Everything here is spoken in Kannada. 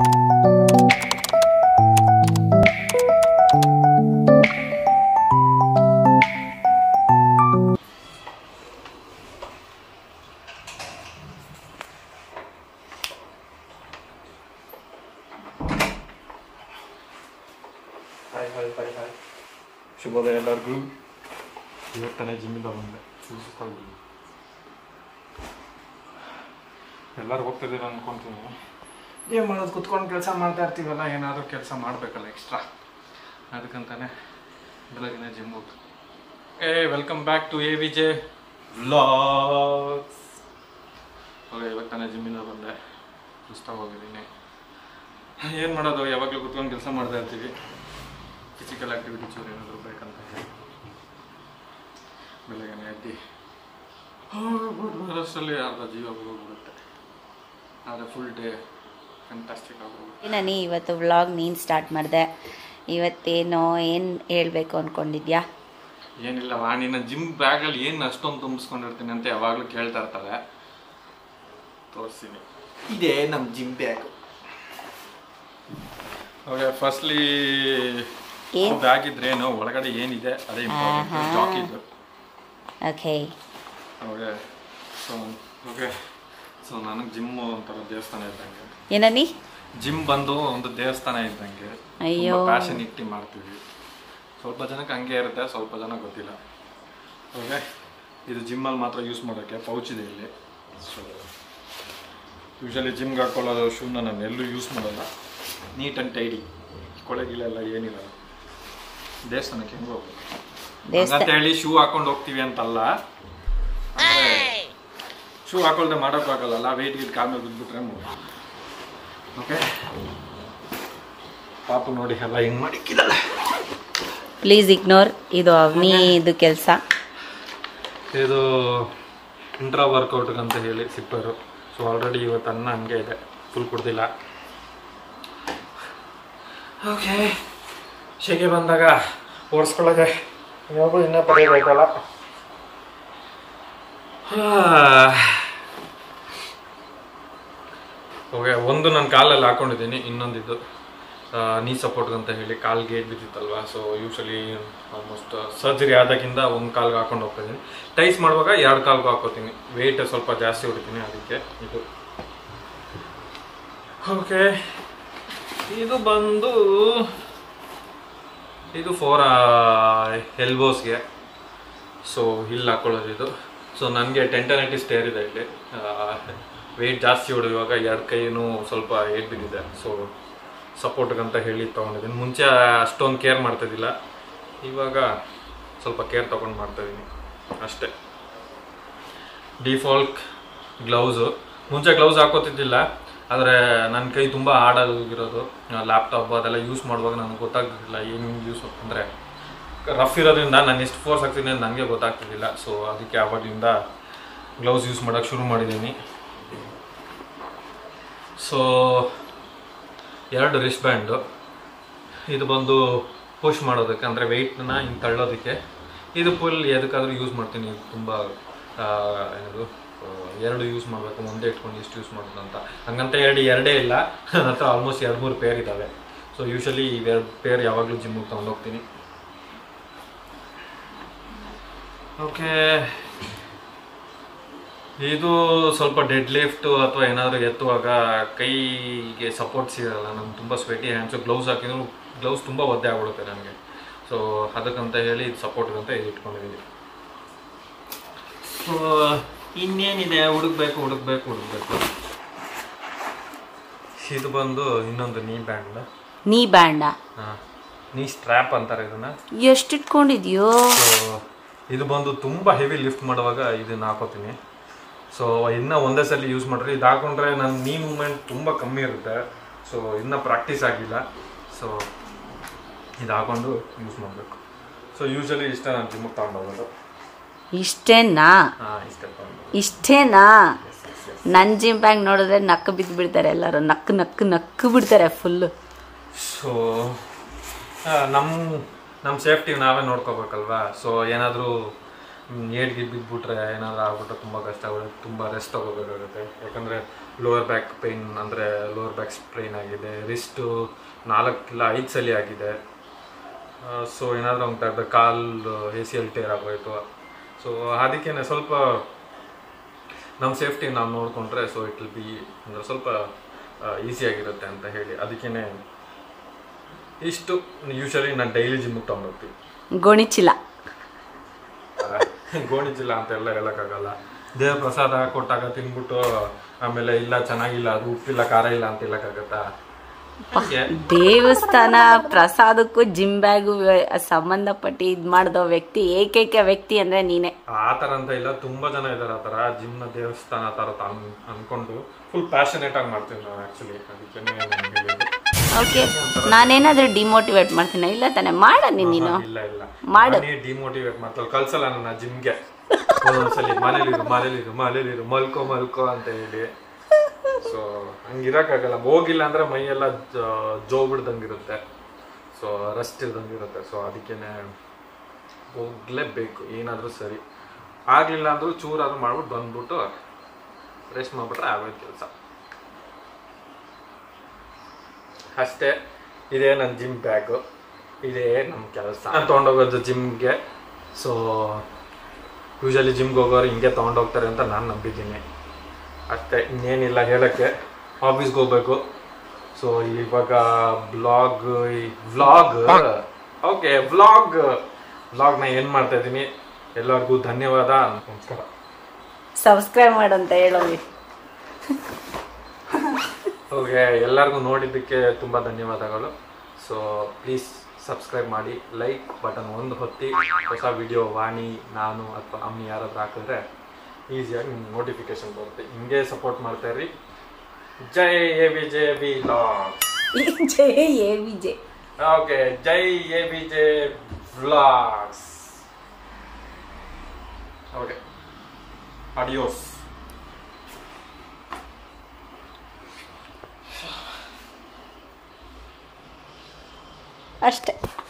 ಹಾಯ್ ಹಾಯ್ ಹಾಯ್ ಹಾಯ್ ಶುಭೋದಯ ಎಲ್ಲರಿಗೂ ಇವತ್ತನೇ ಜಿಮ್ಮಿಂದ ಬಂದೆ ಸುಸ್ತಾಗಿ ಎಲ್ಲರೂ ಹೋಗ್ತಿದ್ದೀರ ಅನ್ಕೊಂತೀನಿ ಏನು ಮಾಡೋದು ಕುತ್ಕೊಂಡು ಕೆಲಸ ಮಾಡ್ತಾ ಇರ್ತೀವಲ್ಲ ಏನಾದರೂ ಕೆಲಸ ಮಾಡಬೇಕಲ್ಲ ಎಕ್ಸ್ಟ್ರಾ ಅದಕ್ಕಂತಾನೆ ಬೆಳಗಿನ ಜಿಮ್ ಹೋಗ್ತು ಏ welcome back to A V J vlogs okay ಇವತ್ತಾನೆ ಜಿಮ್ಮಿಂದ ಬಂದೆ ಸುಸ್ತಾಗಿ ಹೋಗಿದ್ದೀನಿ ಏನು ಮಾಡೋದು ಯಾವಾಗಲೂ ಕುತ್ಕೊಂಡು ಕೆಲಸ ಮಾಡ್ತಾ ಇರ್ತೀವಿ ಫಿಸಿಕಲ್ ಆ್ಯಕ್ಟಿವಿಟಿ ಚೂರು ಏನಾದರೂ ಬೇಕಂತ ಹೇಳಿ ಬೆಳಗ್ಗೆ ಎದ್ದು ಹೋಗ್ಬಿಟ್ಟು ಅರ್ಧ ಜೀವ ಹೋಗ್ಬಿಡುತ್ತೆ ಆದರೆ ಫುಲ್ ಡೇ ಫ್ಯಾಂಟಾಸ್ಟಿಕ್ ಆಗೋಗುತ್ತೆ ನಾನು ಇವತ್ತು ವ್ಲಾಗ್ ನೀನು ಸ್ಟಾರ್ಟ್ ಮಾಡಿದೆ ಇವತ್ತೇನೋ ಏನು ಹೇಳಬೇಕು ಅಂದ್ಕೊಂಡಿದ್ಯಾ ಏನಿಲ್ಲ ವಾಣಿನ ಜಿಮ್ ಬ್ಯಾಗಲ್ಲಿ ಏನು ಅಷ್ಟೊಂದು ತುಂಬಿಸ್ಕೊಂಡಿರ್ತೀನಿ ಅಂತ ಯಾವಾಗಲೂ ಕೇಳ್ತಾ ಇರ್ತಾರೆ ತೋರಿಸ್ತೀನಿ ಇದೇ ನಮ್ಮ ಜಿಮ್ ಬ್ಯಾಗ್ ಓಕೆ ಫಸ್ಟ್ಲಿ ಏನ್? ಬ್ಯಾಗ್ ಇದ್ರೇನು ಒಳಗಡೆ ಏನಿದೆ ಅದೇ ಇಂಪಾರ್ಟೆಂಟ್ ಆಹಾ. ಸ್ಟಾಕ್ ಇದು okay okay so okay so ನನಗೆ ಜಿಮ್ ಒಂಥರ ದೇವಸ್ಥಾನ ಇದ್ದಂಗೆ ಏನನಿ ಜಿಮ್ ಬಂದು ಒಂದು ದೇವಸ್ಥಾನ ಇದ್ದಂಗೆ ಅಯ್ಯೋ. ಪ್ಯಾಷನ್ ಇಟ್ಟು ಮಾಡ್ತೀವಿ ಸ್ವಲ್ಪ ಜನಕ್ಕೆ ಹಂಗೆ ಇರುತ್ತೆ ಸ್ವಲ್ಪ ಜನ ಗೊತ್ತಿಲ್ಲ ಓಕೆ ಇದು ಜಿಮ್ಮಲ್ಲಿ ಮಾತ್ರ ಯೂಸ್ ಮಾಡೋಕ್ಕೆ ಪೌಚ್ ಇದೆ ಇಲ್ಲಿ ಸೊ ಯೂಶಲಿ ಜಿಮ್ಗೆ ಹಾಕೊಳ್ಳೋ ಶೂನ ನಾನು ಎಲ್ಲೂ ಯೂಸ್ ಮಾಡಲ್ಲ ನೀಟ್ ಆ್ಯಂಡ್ ಟೈಡಿ ಕೊಳೆಗಿಲೆಲ್ಲ ಏನಿಲ್ಲ ದೇವಸ್ಥಾನಕ್ಕೆ ಹೆಂಗೆ ಹೋಗ್ಬೇಕು ದೇವಸ್ಥಾನ ಹಂಗಂತ ಹೇಳಿ ಶೂ ಹಾಕೊಂಡು ಹೋಗ್ತೀವಿ ಅಂತಲ್ಲ ಶೂ ಹಾಕೊಳ್ದೆ ಮಾಡೋಕ್ಕಾಗಲ್ಲ ವೆಯ್ಟ್ ಗಿಟ್ ಕಾಲ್ ಮೇಲೆ ಬಿದ್ದುಬಿಟ್ರೆ ಓಕೆ ಪಾಪು ನೋಡಿ ಎಲ್ಲ ಹಿಂಗೆ ಮಾಡಿಕ್ಕಿದಲ್ಲ ಪ್ಲೀಸ್ ಇಗ್ನೋರ್ ಇದು ಅವನಿದು ಕೆಲಸ ಇದು ಇಂಟ್ರಾ ವರ್ಕೌಟ್ಗೆ ಅಂತ ಹೇಳಿ ಸಿಪ್ಪರು ಸೊ ಆಲ್ರೆಡಿ ಇವತ್ತು ಅನ್ನ ಹಂಗೆ ಇದೆ ಫುಲ್ ಕುಡ್ದಿಲ್ಲ ಓಕೆ ಶೆಗೆ ಬಂದಾಗ ಓಡಿಸ್ಕೊಳ್ಳೋದೆ ಯಾವಾಗೂ ಇನ್ನೂ ಬರೀಬೇಕಲ್ಲ ಓಕೆ ಒಂದು ನಾನು ಕಾಲಲ್ಲಿ ಹಾಕೊಂಡಿದ್ದೀನಿ ಇನ್ನೊಂದಿದ್ದು ನೀ ಸಪೋರ್ಟ್ ಅಂತ ಹೇಳಿ ಕಾಲ್ ಗೇಟ್ ಬಿದ್ದಿತ್ತಲ್ವಾ ಸೊ ಯೂಶಲಿ ಆಲ್ಮೋಸ್ಟ್ ಸರ್ಜರಿ ಆದಾಗಿಂದ ಒಂದು ಕಾಲ್ಗೆ ಹಾಕೊಂಡು ಹೋಗ್ತಾ ಇದ್ದೀನಿ ಟೈಸ್ ಮಾಡುವಾಗ ಎರಡು ಕಾಲ್ಗೂ ಹಾಕೋತೀನಿ ವೆಯ್ಟ್ ಸ್ವಲ್ಪ ಜಾಸ್ತಿ ಹೊಡಿತೀನಿ ಅದಕ್ಕೆ ಇದು ಓಕೆ ಇದು ಬಂದು ಇದು ಫೋರ್ ಎಲ್ಬೋಸ್ಗೆ ಸೊ ಇಲ್ಲಿ ಹಾಕೊಳ್ಳೋದು ಇದು ಸೊ ನನಗೆ ಟೆಂಟನೈಟಿ ಸ್ಟೇರ್ ಇದೆ ಇಲ್ಲಿ ವೆಯ್ಟ್ ಜಾಸ್ತಿ ಹೊಡೆಯುವಾಗ ಎರಡು ಕೈನೂ ಸ್ವಲ್ಪ ಏಟ್ ಬಿದ್ದಿದೆ ಸೊ ಸಪೋರ್ಟ್ಗಂತ ಹೇಳಿ ತೊಗೊಂಡಿದ್ದೀನಿ ಮುಂಚೆ ಅಷ್ಟೊಂದು ಕೇರ್ ಮಾಡ್ತಿದ್ದಿಲ್ಲ ಇವಾಗ ಸ್ವಲ್ಪ ಕೇರ್ ತೊಗೊಂಡು ಮಾಡ್ತಾಯಿದ್ದೀನಿ ಅಷ್ಟೇ ಡಿಫಾಲ್ಟ್ ಗ್ಲೌಸು ಮುಂಚೆ ಗ್ಲೌಸ್ ಹಾಕೋತಿದ್ದಿಲ್ಲ ಆದರೆ ನನ್ನ ಕೈ ತುಂಬ ಹಾಡಾಗಿರೋದು ಲ್ಯಾಪ್ಟಾಪ್ ಅದೆಲ್ಲ ಯೂಸ್ ಮಾಡುವಾಗ ನನಗೆ ಗೊತ್ತಾಗ್ತಿದ್ದಿಲ್ಲ ಏನು ಯೂಸ್ ಅಂದರೆ ರಫ್ ಇರೋದ್ರಿಂದ ನಾನು ಎಷ್ಟು ಫೋರ್ಸ್ ಆಗ್ತೀನಿ ಅಂತ ನನಗೆ ಗೊತ್ತಾಗ್ತಿದ್ದಿಲ್ಲ ಸೊ ಅದಕ್ಕೆ ಆವಾಗಲಿಂದ ಗ್ಲೌಸ್ ಯೂಸ್ ಮಾಡೋಕ್ಕೆ ಶುರು ಮಾಡಿದ್ದೀನಿ ಸೊ ಎರಡು ರಿಸ್ಟ್ ಬ್ಯಾಂಡು ಇದು ಬಂದು ಪುಷ್ ಮಾಡೋದಕ್ಕೆ ಅಂದರೆ ವೆಯ್ಟ್ನ ಹಿಂಗೆ ತಳ್ಳೋದಕ್ಕೆ ಇದು ಫುಲ್ ಎದಕ್ಕಾದ್ರೂ ಯೂಸ್ ಮಾಡ್ತೀನಿ ಇದು ತುಂಬ ಆ, ಏನದು ಆ, ಎರಡು ಯೂಸ್ ಮಾಡಬೇಕು ಒಂದೇ ಇಟ್ಕೊಂಡು ಎಷ್ಟು ಯೂಸ್ ಮಾಡೋದು ಅಂತ ಹಂಗಂತ ಹೇಳಿ ಎರಡೇ ಇಲ್ಲ ನನ್ನ ಹತ್ರ ಆಲ್ಮೋಸ್ಟ್ ಎರಡು ಮೂರು ಪೇರ್ ಇದ್ದಾವೆ ಸೊ ಯೂಶಲಿ ಇವೆರಡು ಪೇರ್ ಯಾವಾಗಲೂ ಜಿಮ್ಮಿಗೆ ತೊಗೊಂಡೋಗ್ತೀನಿ ಓಕೆ ಇದು ಸ್ವಲ್ಪ ಡೆಡ್ ಲಿಫ್ಟ್ ಅಥವಾ ಏನಾದರೂ ಎತ್ತುವಾಗ ಕೈಗೆ ಸಪೋರ್ಟ್ ಸಿಗಲ್ಲ ನಮ್ಗೆ ತುಂಬ ಸ್ವೆಟಿ ಹ್ಯಾಂಡ್ಸು ಗ್ಲೌಸ್ ಹಾಕಿದ್ರು ಗ್ಲೌಸ್ ತುಂಬ ಒದ್ದೆ ಆಗ್ಬಿಡುತ್ತೆ ನನಗೆ ಸೊ ಅದಕ್ಕಂತ ಹೇಳಿ ಇದು ಸಪೋರ್ಟ್ ಅಂತ ಇದು ಇಟ್ಕೊಂಡಿದ್ದೀನಿ ಸೊ ಇನ್ನೇನಿದೆ ಹುಡುಕ್ಬೇಕು ಹುಡುಕ್ಬೇಕು ಹುಡುಕ್ಬೇಕು ಇದು ಬಂದು ಇನ್ನೊಂದು ನೀ ಬ್ಯಾಂಡ್ ನೀ ಬ್ಯಾಂಡ ಹಾಂ ನೀ ಸ್ಟ್ರ್ಯಾಪ್ ಅಂತಾರೆ ಇದನ್ನ ಎಷ್ಟು ಇಟ್ಕೊಂಡಿದ್ಯೋ ಸೊ ಇದು ಬಂದು ತುಂಬ ಹೆವಿ ಲಿಫ್ಟ್ ಮಾಡುವಾಗ ಇದನ್ನ ಹಾಕೋತೀನಿ ಸೊ ಇನ್ನ ಒಂದೇ ಸಲ ಯೂಸ್ ಮಾಡ್ರಿ ಇದು ಹಾಕೊಂಡ್ರೆ ನನ್ನ ನೀ ಮೂಮೆಂಟ್ ತುಂಬ ಕಮ್ಮಿ ಇರುತ್ತೆ ಸೊ ಇನ್ನ ಪ್ರಾಕ್ಟೀಸ್ ಆಗಿಲ್ಲ ಸೊ ಇದು ಹಾಕೊಂಡು ಯೂಸ್ ಮಾಡಬೇಕು ಸೊ ಯೂಶಲಿ ಇಷ್ಟ ನಾನು ಜಿಮ್ಗೆ ತಗೊಂಡೋಗೋದು ಇಷ್ಟೇನಾ ಹಾಂ ಇಷ್ಟ ತಗೊಂಡು ಇಷ್ಟೇನಾ ನನ್ನ ಜಿಮ್ ಬ್ಯಾಂಗ್ ನೋಡಿದ್ರೆ ನಕ್ಕು ಬಿದ್ದು ಬಿಡ್ತಾರೆ ಎಲ್ಲರೂ ನಕ್ಕು ನಕ್ಕು ನಕ್ಕು ಬಿಡ್ತಾರೆ ಫುಲ್ಲು ಸೊ ನಮ್ಮ ನಮ್ಮ ಸೇಫ್ಟಿ ನಾವೇ ನೋಡ್ಕೋಬೇಕಲ್ವಾ ಸೊ ಏನಾದರೂ ಏಟ್ಗೆ ಬಿದ್ದುಬಿಟ್ರೆ ಏನಾದರೂ ಆಗ್ಬಿಟ್ರೆ ತುಂಬ ಕಷ್ಟ ಆಗುತ್ತೆ ತುಂಬ ರೆಸ್ಟ್ ತಗೋಬೇಕಾಗುತ್ತೆ ಯಾಕಂದರೆ ಲೋವರ್ ಬ್ಯಾಕ್ ಪೇನ್ ಅಂದರೆ ಲೋವರ್ ಬ್ಯಾಕ್ ಸ್ಟ್ರೈನ್ ಆಗಿದೆ ರಿಸ್ಟು ನಾಲ್ಕಿಲ್ಲ ಐದು ಸಲ ಆಗಿದೆ ಸೊ ಏನಾದರೂ ಒಂದು ಕಾಲು ಎ ಸಿ ಎಲ್ ಟೇರ್ ಆಗೋಯ್ತು ಸೊ ಅದಕ್ಕೇನೆ ಸ್ವಲ್ಪ ನಮ್ಮ ಸೇಫ್ಟಿ ನಾವು ನೋಡಿಕೊಂಡ್ರೆ ಸೊ ಇಟ್ ವಿಲ್ ಬಿ ಅಂದರೆ ಸ್ವಲ್ಪ ಈಸಿಯಾಗಿರುತ್ತೆ ಅಂತ ಹೇಳಿ ಅದಕ್ಕೇನೆ ಇಷ್ಟು ಯೂಶಲಿ ನಾನು ಡೈಲಿ ಜಿಮ್ಗೆ ತೊಗೊಂಡೋಗ್ತೀವಿ ಗೋಣಿಚೀಲ ಗೋಣಿಚಿಲ್ಲ ಅಂತೆಲ್ಲ ಹೇಳೋಕ್ಕಾಗಲ್ಲ ದೇವ್ರ ಪ್ರಸಾದ ಕೊಟ್ಟಾಗ ತಿನ್ಬಿಟ್ಟು ಆಮೇಲೆ ಇಲ್ಲ ಚೆನ್ನಾಗಿಲ್ಲ ಅದು ಉಪ್ಪಿಲ್ಲ ಖಾರ ಇಲ್ಲ ಅಂತ ಹೇಳಕ್ಕಾಗತ್ತಾ ಹಂಗೆ ದೇವಸ್ಥಾನ ಪ್ರಸಾದಕ್ಕೂ ಜಿಮ್ ಬ್ಯಾಗು ಸಂಬಂಧಪಟ್ಟು ಇದು ಮಾಡಿದ ವ್ಯಕ್ತಿ ಏಕೈಕ ವ್ಯಕ್ತಿ ಅಂದ್ರೆ ನೀನೆ ಆ ಥರ ಅಂತ ಇಲ್ಲ ತುಂಬಾ ಜನ ಇದ್ದಾರೆ ಆ ಥರ ಜಿಮ್ನ ದೇವಸ್ಥಾನ ಆ ಥರ ಅನ್ ಅನ್ಕೊಂಡು ಫುಲ್ ಪ್ಯಾಷನೇಟ್ ಆಗಿ ಮಾಡ್ತೀವಿ ನಾವು ಆ್ಯಕ್ಚುಲಿ ಅದಕ್ಕೆ ನಾನು ಹೇಳಿದ್ದು ಓಕೆ ನಾನೇನಾದ್ರೂ ಡಿಮೋಟಿವೇಟ್ ಮಾಡ್ತೀನಿ ಇಲ್ಲ ತಾನೆ ಮಾಡ ನೀನು ಇಲ್ಲ ಇಲ್ಲ ಮಾಡು. ನಾನೇ ಡಿಮೋಟಿವೇಟ್ ಮಾಡ್ತಾಳೆ ಕಳ್ಸಲ್ಲ ನನ್ನ ಜಿಮ್ಗೆ ಒಂದೊಂದ್ಸಲಿ ಮನೇಲಿರು ಮನೇಲಿರು ಮನೇಲಿರು ಮಲ್ಕೋ ಮಲ್ಕೋ ಅಂತ ಹೇಳಿ ಸೊ ಹಂಗಿರಕ್ಕಾಗಲ್ಲ ಹೋಗಿಲ್ಲ ಅಂದ್ರೆ ಮೈಯೆಲ್ಲ ಜೋ ಬಿಡ್ದಂಗಿರುತ್ತೆ ಸೊ ರೆಸ್ಟ್ ಇಲ್ದಂಗಿರುತ್ತೆ ಸೊ ಅದಕ್ಕೇನೆ ಹೋಗ್ಲೇಬೇಕು ಏನಾದರೂ ಸರಿ ಆಗ್ಲಿಲ್ಲ ಅಂದ್ರೂ ಚೂರಾದ್ರೂ ಮಾಡ್ಬಿಟ್ಟು ಬಂದ್ಬಿಟ್ಟು ರೆಸ್ಟ್ ಮಾಡ್ಬಿಟ್ರೆ ಆಗೋಯ್ತು ಕೆಲಸ ಅಷ್ಟೇ ಇದೇ ನನ್ನ ಜಿಮ್ ಬ್ಯಾಗು ಇದೇ ನಮ್ಮ ಕೆಲಸ ನಾನು ತೊಗೊಂಡೋಗೋದು ಜಿಮ್ಗೆ ಸೊ ಯೂಶಲಿ ಜಿಮ್ಗೆ ಹೋಗೋರು ಹಿಂಗೆ ತೊಗೊಂಡೋಗ್ತಾರೆ ಅಂತ ನಾನು ನಂಬಿದ್ದೀನಿ ಅಷ್ಟೇ ಇನ್ನೇನಿಲ್ಲ ಹೇಳೋಕ್ಕೆ ಆಫೀಸ್ಗೆ ಹೋಗ್ಬೇಕು ಸೊ ಇವಾಗ ಬ್ಲಾಗ್ ವ್ಲಾಗ್ ಓಕೆ ವ್ಲಾಗ್ ವ್ಲಾಗ್ನ ಏನು ಮಾಡ್ತಾ ಇದ್ದೀನಿ ಎಲ್ಲರಿಗೂ ಧನ್ಯವಾದ ನಮಸ್ಕಾರ ಸಬ್ಸ್ಕ್ರೈಬ್ ಮಾಡಂತ ಹೇಳೋವಿ ಓಕೆ ಎಲ್ಲರಿಗೂ ನೋಡಿದ್ದಕ್ಕೆ ತುಂಬ ಧನ್ಯವಾದಗಳು ಸೊ ಪ್ಲೀಸ್ ಸಬ್ಸ್ಕ್ರೈಬ್ ಮಾಡಿ ಲೈಕ್ ಬಟನ್ ಒಂದು ಹೊತ್ತಿ ಹೊಸ ವಿಡಿಯೋ ವಾಣಿ ನಾನು ಅಥವಾ ಅಮ್ಮಿ ಯಾರಾದ್ರೂ ಹಾಕಿದ್ರೆ ಈಸಿಯಾಗಿ ನಿಮ್ಗೆ ನೋಟಿಫಿಕೇಶನ್ ಬರುತ್ತೆ ಹಿಂಗೆ ಸಪೋರ್ಟ್ ಮಾಡ್ತಾ ಇರ್ರಿ ಜೈ A V J vlog J A V J okay ಜೈ A V J vlogs okay ಅಡಿಯೋಸ್ ಅಷ್ಟೇ